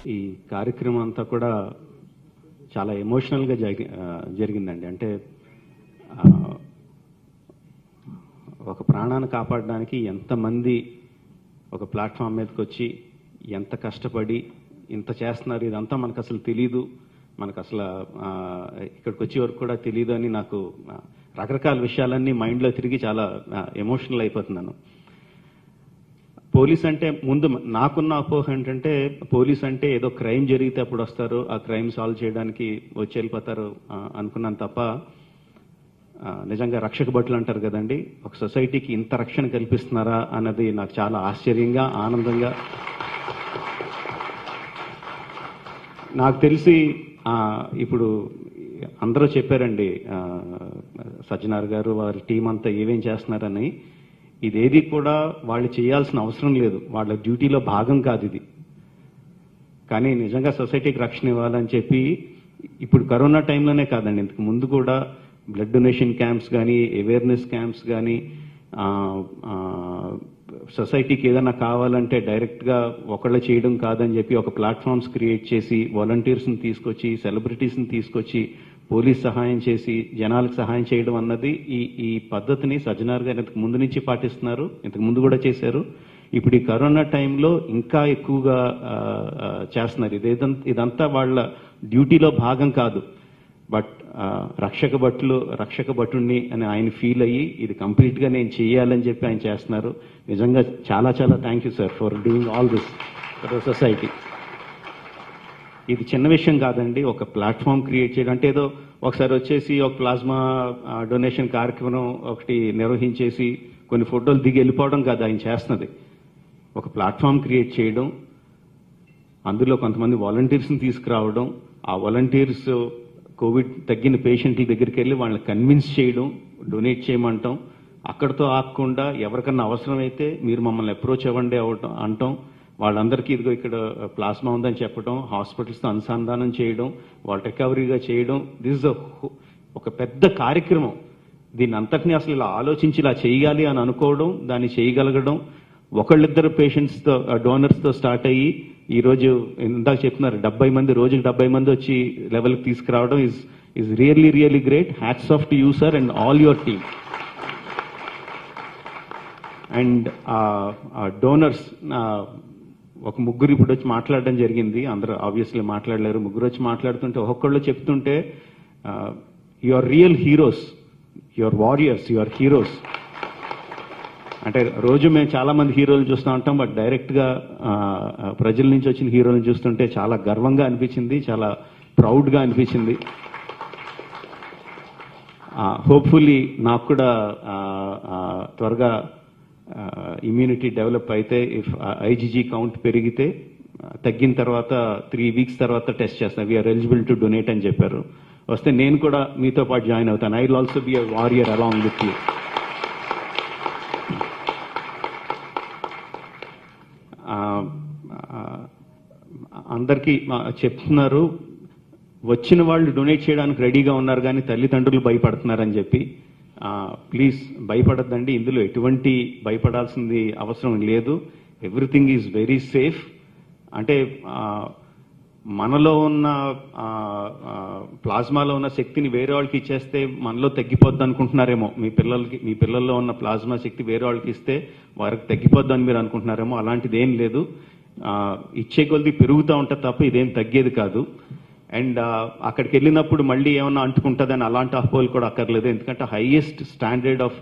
ఈ కార్యక్రమం అంతా కూడా చాలా ఎమోషనల్గా జరిగి ఆ, జరిగిందండి అంటే ఆ, ఒక ప్రాణాన్ని కాపాడడానికి ఎంతమంది ఒక ప్లాట్ఫామ్ మీదకి వచ్చి ఎంత కష్టపడి ఇంత చేస్తున్నారు ఇదంతా మనకు అసలు తెలీదు మనకు అసలు ఆ, ఇక్కడికి వచ్చే వరకు కూడా తెలియదు అని నాకు ఆ, రకరకాల విషయాలన్నీ మైండ్లో తిరిగి చాలా ఎమోషనల్ అయిపోతున్నాను పోలీస్ అంటే ముందు నాకున్న అపోహ ఏంటంటే పోలీస్ అంటే ఏదో క్రైమ్ జరిగితే అప్పుడు వస్తారు ఆ క్రైమ్ సాల్వ్ చేయడానికి వచ్చి వెళ్ళిపోతారు ఆ, అనుకున్నాను తప్ప ఆ, నిజంగా రక్షక భటులు అంటారు కదండి ఒక సొసైటీకి ఇంత రక్షణ కల్పిస్తున్నారా అన్నది నాకు చాలా ఆశ్చర్యంగా ఆనందంగా నాకు తెలిసి ఆ, ఇప్పుడు అందరూ చెప్పారండి ఆ, సజ్జనార్ గారు వారి టీం అంతా ఏమేం చేస్తున్నారని ఇదేది కూడా వాళ్ళు చేయాల్సిన అవసరం లేదు వాళ్ళ డ్యూటీలో భాగం కాదు ఇది కానీ నిజంగా సొసైటీకి రక్షణ ఇవ్వాలని చెప్పి ఇప్పుడు కరోనా టైంలోనే కాదండి ఇంతకు ముందు కూడా బ్లడ్ డొనేషన్ క్యాంప్స్ కానీ అవేర్నెస్ క్యాంప్స్ కానీ సొసైటీకి ఏదైనా కావాలంటే డైరెక్ట్గా ఒకళ్ళు చేయడం కాదని చెప్పి ఒక ప్లాట్ఫామ్స్ క్రియేట్ చేసి వాలంటీర్స్ని తీసుకొచ్చి సెలబ్రిటీస్ని తీసుకొచ్చి పోలీస్ సహాయం చేసి జనాలకు సహాయం చేయడం అన్నది ఈ ఈ పద్ధతిని సజ్జనార్ గారు ఇంతకు ముందు నుంచి పాటిస్తున్నారు ఇంతకు ముందు కూడా చేశారు ఇప్పుడు ఈ కరోనా టైంలో ఇంకా ఎక్కువగా ఆ, ఆ, చేస్తున్నారు ఇదేదంతా ఇదంతా వాళ్ళ డ్యూటీలో భాగం కాదు బట్ ఆ, రక్షక భటులు రక్షక భటుణ్ణి అని ఆయన ఫీల్ అయ్యి ఇది కంప్లీట్ గా నేను చేయాలని చెప్పి ఆయన చేస్తున్నారు నిజంగా చాలా చాలా thank you sir for doing all this for the society ఇది చిన్న విషయం కాదండి ఒక ప్లాట్ఫామ్ క్రియేట్ చేయడం అంటే ఏదో ఒకసారి వచ్చేసి ఒక ప్లాస్మా డొనేషన్ కార్యక్రమం ఒకటి నిర్వహించేసి కొన్ని ఫోటోలు దిగి వెళ్ళిపోవడం కాదు ఆయన చేస్తున్నది ఒక ప్లాట్ఫామ్ క్రియేట్ చేయడం అందులో కొంతమంది వాలంటీర్స్ని తీసుకురావడం ఆ వాలంటీర్స్ కోవిడ్ తగ్గిన పేషెంట్ల దగ్గరికి వెళ్ళి వాళ్ళని కన్విన్స్ చేయడం డొనేట్ చేయమంటాం అక్కడితో ఆగకుండా ఎవరికన్నా అవసరమైతే మీరు మమ్మల్ని అప్రోచ్ అవ్వండి అవటం అంటాం వాళ్ళందరికీ ఇదిగో ఇక్కడ ప్లాస్మా ఉందని చెప్పడం హాస్పిటల్స్తో అనుసంధానం చేయడం వాళ్ళ రికవరీగా చేయడం దిస్ ఒక పెద్ద కార్యక్రమం దీన్ని అంతటినీ అసలు ఇలా ఆలోచించి ఇలా చేయాలి అని అనుకోవడం దాన్ని చేయగలగడం ఒకళ్ళిద్దరు పేషెంట్స్తో డోనర్స్తో స్టార్ట్ అయ్యి ఈ రోజు ఇందాక చెప్తున్నారు డెబ్బై మంది రోజుకి డెబ్బై మంది వచ్చి లెవెల్కి తీసుకురావడం is is really really great hats off to you sir and all your team and donors ఒక ముగ్గురు ఇప్పుడు వచ్చి మాట్లాడడం జరిగింది అందరూ ఆబ్వియస్లీ మాట్లాడలేరు ముగ్గురు వచ్చి మాట్లాడుతుంటే ఒక్కొక్కళ్ళు చెప్తుంటే your real heroes your warriors your heroes అంటే రోజు మేము చాలా మంది హీరోలు చూస్తూ ఉంటాం బట్ డైరెక్ట్ గా ఆ, ఆ, ప్రజల నుంచి వచ్చిన హీరోలను చూస్తుంటే చాలా గర్వంగా అనిపించింది చాలా ప్రౌడ్ గా అనిపించింది హోప్ఫుల్లీ నాకు కూడా ఆ, ఆ, త్వరగా ఇమ్యూనిటీ డెవలప్ అయితే ఇఫ్ ఐజీజీ కౌంట్ పెరిగితే ఆ, తగ్గిన తర్వాత త్రీ వీక్స్ తర్వాత టెస్ట్ చేస్తాను వీఆర్ ఎలిజిబుల్ టు డొనేట్ అని చెప్పారు వస్తే నేను కూడా మీతో పాటు జాయిన్ అవుతాను I will also be a warrior along with you ఆ, ఆ, అందరికీ ఆ, చెప్తున్నారు వచ్చిన వాళ్ళు డొనేట్ చేయడానికి రెడీగా ఉన్నారు కానీ తల్లిదండ్రులు భయపడుతున్నారని చెప్పి ప్లీజ్ భయపడద్దండి ఇందులో ఎటువంటి భయపడాల్సింది అవసరం లేదు ఎవ్రీథింగ్ ఈజ్ వెరీ సేఫ్ అంటే ఆ, మనలో ఉన్న ఆ, ఆ, ప్లాస్మాలో ఉన్న శక్తిని వేరే వాళ్ళకి ఇచ్చేస్తే మనలో తగ్గిపోద్ది అనుకుంటున్నారేమో మీ పిల్లలకి మీ పిల్లల్లో ఉన్న ప్లాస్మా శక్తి వేరే వాళ్ళకి ఇస్తే వారికి తగ్గిపోద్ది అని మీరు అనుకుంటున్నారేమో అలాంటిది ఏం లేదు ఆ, ఇచ్చే కొద్ది పెరుగుతూ ఉంటుంది తప్ప ఇదేం తగ్గేది కాదు అండ్ అక్కడికి వెళ్ళినప్పుడు మళ్ళీ ఏమన్నా అంటుకుంటుందని అలాంటి అపోహలు కూడా అక్కర్లేదు ఎందుకంటే హైయెస్ట్ స్టాండర్డ్ ఆఫ్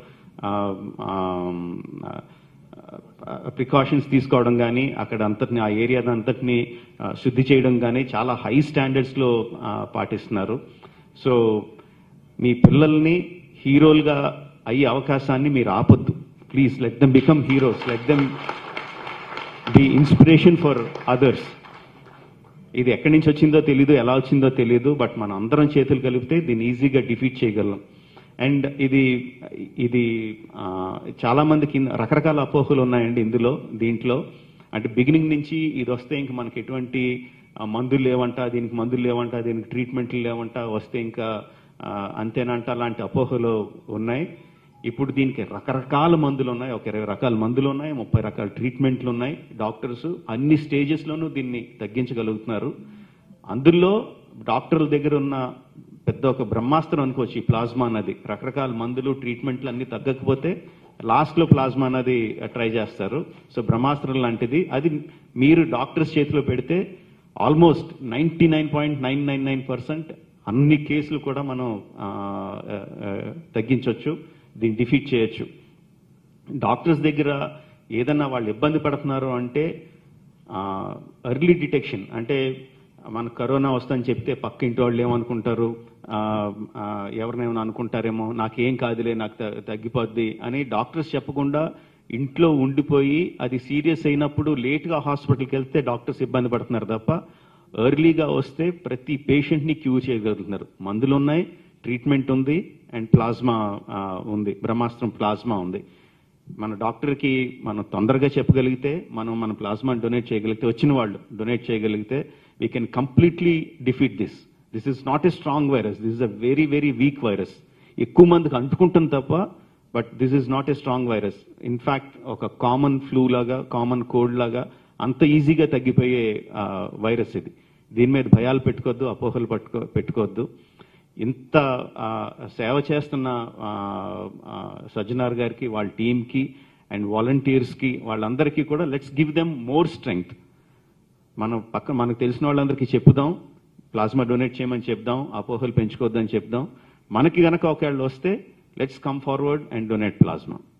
ప్రికాషన్స్ తీసుకోవడం కానీ అక్కడ అంతటిని ఆ ఏరియా అంతటిని ఆ, శుద్ధి చేయడం కానీ చాలా హై స్టాండర్డ్స్లో పాటిస్తున్నారు సో మీ పిల్లల్ని హీరోలుగా అయ్యే అవకాశాన్ని మీరు ఆపొద్దు please let them become heroes let them be inspiration for others ఇది ఎక్కడి నుంచి వచ్చిందో తెలియదు ఎలా వచ్చిందో తెలియదు బట్ మన అందరం చేతులు కలిపితే దీన్ని ఈజీగా డిఫీట్ చేయగలం అండ్ ఇది ఇది ఆ, చాలా మందికి రకరకాల అపోహలు ఉన్నాయండి ఇందులో దీంట్లో అంటే బిగినింగ్ నుంచి ఇది వస్తే ఇంక మనకి ఎటువంటి ఆ, మందులు లేవంట దీనికి మందులు లేవంట దీనికి ట్రీట్మెంట్లు లేవంట వస్తే ఇంకా ఆ, అంతేనంట అలాంటి అపోహలు ఉన్నాయి ఇప్పుడు దీనికి రకరకాల మందులు ఉన్నాయి ఒక ఇరవై రకాల మందులు ఉన్నాయి ముప్పై రకాల ట్రీట్మెంట్లు ఉన్నాయి డాక్టర్స్ అన్ని స్టేజెస్లోనూ దీన్ని తగ్గించగలుగుతున్నారు అందులో డాక్టర్ల దగ్గర ఉన్న పెద్ద ఒక బ్రహ్మాస్త్రం అనుకోవచ్చు ఈ ప్లాస్మా అన్నది రకరకాల మందులు ట్రీట్మెంట్లు అన్ని తగ్గకపోతే లాస్ట్లో ప్లాస్మా అన్నది ట్రై చేస్తారు సో బ్రహ్మాస్త్రం లాంటిది అది మీరు డాక్టర్స్ చేతిలో పెడితే almost ninety nine point nine nine nine percent అన్ని కేసులు కూడా మనం ఆ, ఆ, ఆ, తగ్గించవచ్చు దీన్ని డిఫీట్ చేయొచ్చు డాక్టర్స్ దగ్గర ఏదన్నా వాళ్ళు ఇబ్బంది పడుతున్నారు అంటే ఎర్లీ డిటెక్షన్ అంటే మన కరోనా వస్తుందని చెప్తే పక్క ఇంటి వాళ్ళు ఏమనుకుంటారు ఆ, ఆ, ఎవరినేమైనా అనుకుంటారేమో నాకేం కాదులే నాకు త- తగ్గిపోద్ది అని డాక్టర్స్ చెప్పకుండా ఇంట్లో ఉండిపోయి అది సీరియస్ అయినప్పుడు లేట్గా హాస్పిటల్కి వెళ్తే డాక్టర్స్ ఇబ్బంది పడుతున్నారు తప్ప ఎర్లీగా వస్తే ప్రతి పేషెంట్ని క్యూర్ చేయగలుగుతున్నారు మందులు ఉన్నాయి ట్రీట్మెంట్ ఉంది అండ్ ప్లాస్మా ఆ, ఉంది బ్రహ్మాస్త్రం ప్లాస్మా ఉంది మన డాక్టర్కి మనం తొందరగా చెప్పగలిగితే మనం మన ప్లాస్మా డొనేట్ చేయగలిగితే వచ్చిన వాళ్ళు డొనేట్ చేయగలిగితే we can completely defeat this this is not a strong virus this is a very very weak virus ఎక్కువ మందికి అంటుకుంటుంది తప్ప but this is not a strong virus in fact ఒక కామన్ ఫ్లూ లాగా కామన్ కోల్డ్ లాగా అంత ఈజీగా తగ్గిపోయే వైరస్ ఇది దీని మీద భయాలు పెట్టుకోవద్దు అపోహలు పట్టుకో పెట్టుకోవద్దు ఇంత ఆ, సేవ చేస్తున్న ఆ, ఆ, సజ్జనార్ గారికి వాళ్ళ టీంకి అండ్ వాలంటీర్స్కి వాళ్ళందరికీ కూడా let's give them more strength మనం పక్క మనకు తెలిసిన వాళ్ళందరికీ చెప్పుదాం ప్లాస్మా డొనేట్ చేయమని చెప్దాం అపోహలు పెంచుకోవద్దని చెప్దాం మనకి గనక ఒకవేళ వస్తే let's come forward and donate plasma